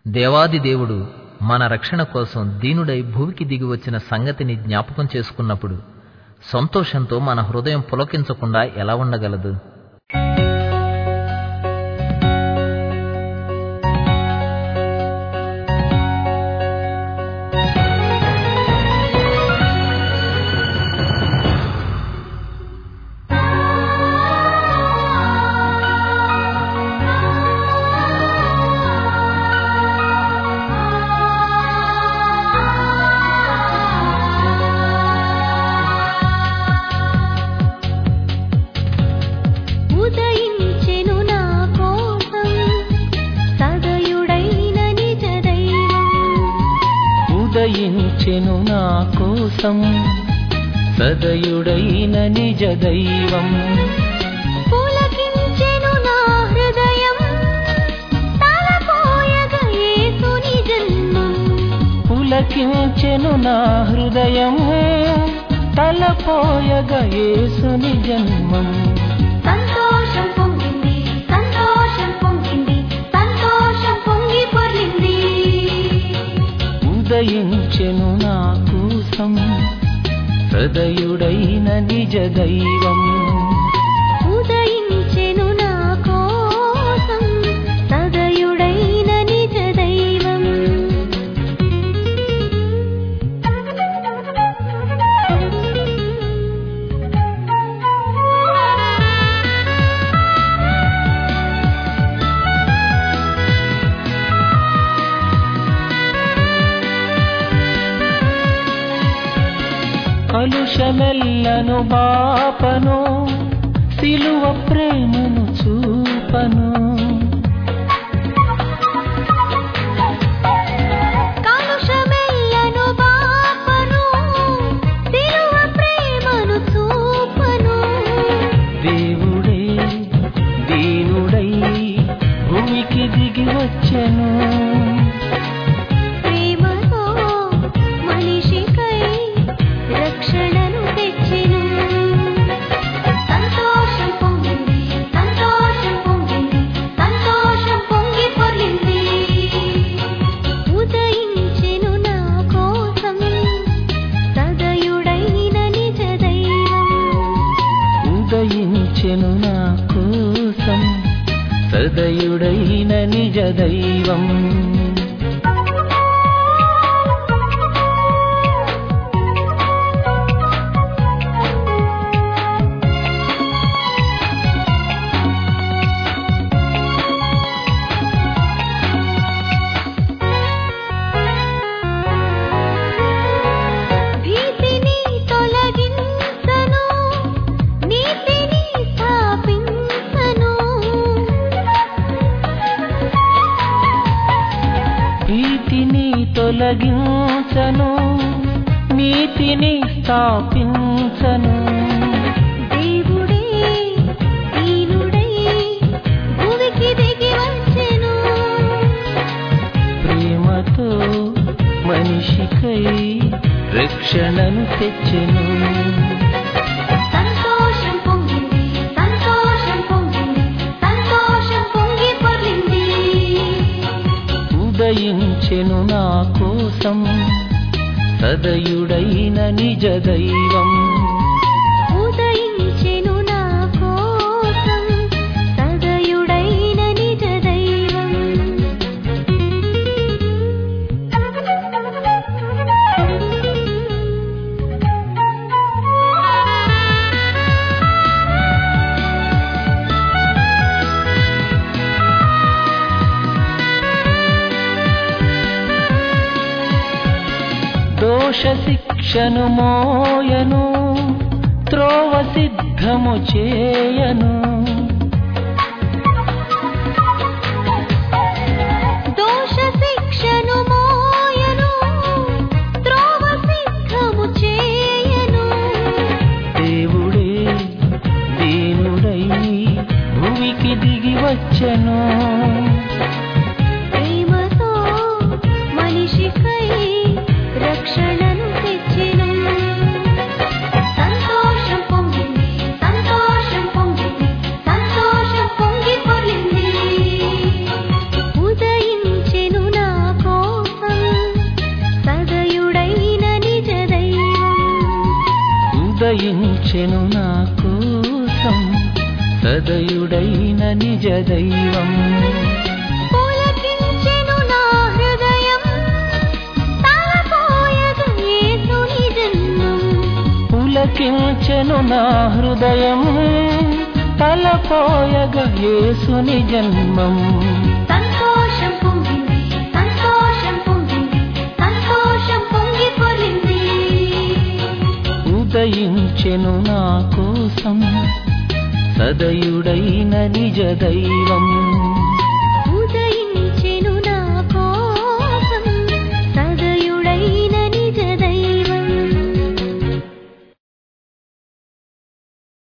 దేవాది దేవుడు మన రక్షణ కోసం దీనుడై భూమికి దిగి వచ్చిన సంగతిని జ్ఞాపకం చేసుకున్నప్పుడు సంతోషంతో మన హృదయం పులకించకుండా ఎలా ఉండగలదు ఉదయించెను నా కోసం సదయుడైన నిజ దైవం ఉదయించెను నా కోసం సదయుడైన నిజ దైవం పులకించెను నా హృదయం తలపోయగ యేసుని జన్మం పులకించెను నా హృదయం తలపోయగ యేసుని జన్మం సంతోషం పొంగింది సంతోషం పొంగింది సంతోషం పొంగి పొర్లింది ఉదయించెను నా కోసం సదయుడైన నిజ దైవం ఉదయించెను నా కోసం సదయుడైన నిజ దైవం కలుషమెల్లను బాపను సిలువ ప్రేమను చూపను కాలుషమెల్లను బాపను సిలువ ప్రేమను చూపను దేవుడే దీనుడై భూమికి దిగి వచ్చెను ప్రేమతో మనిషికై రక్షణను తెచ్చెను సంతోషం పొంగింది సంతోషం పొంగింది సంతోషం పొంగి పొర్లింది ఉదయించెను నా కోసం సదయుడైన నిజ దైవం ఉదయించెను నా కోసం సదయుడైన నిజ దైవం భీతిని తొలగించను నీతిని స్థాపించను భీతిని తొలగించను నీతిని స్థాపించను దేవుడే దీనుడై భూమికి దిగి వచ్చెను ప్రేమతో మనిషికై రక్షణను తెచ్చెను సంతోషం పొంగింది సంతోషం పొంగింది సంతోషం పొంగి పొర్లింది ఉదయించెను నా కోసం సదయుడైన నిజ దైవం ఉదయించెను నా కోసం సదయుడైన నిజ దైవం దోష శిక్షను మోయను త్రోవ సిద్ధము చేయను దోష శిక్షను మోయను త్రోవ సిద్ధము చేయను దేవుడే దీనుడై భూమికి దిగి వచ్చెను ప్రేమతో మనిషికై రక్షణను తెచ్చెను సంతోషం పొంగింది సంతోషం పొంగింది ఉదయించెను నా కోసం సదయుడైన నిజ దైవం పులకించెను నా హృదయం తలపోయగా యేసుని జన్మం పులకించెను నా హృదయం తలపోయగా యేసుని జన్మం సంతోషం పొంగింది సంతోషం పొంగింది సంతోషం పొంగి పొరింది ఉదయించెను నా కోసం సదయుడైన నిజ దైవం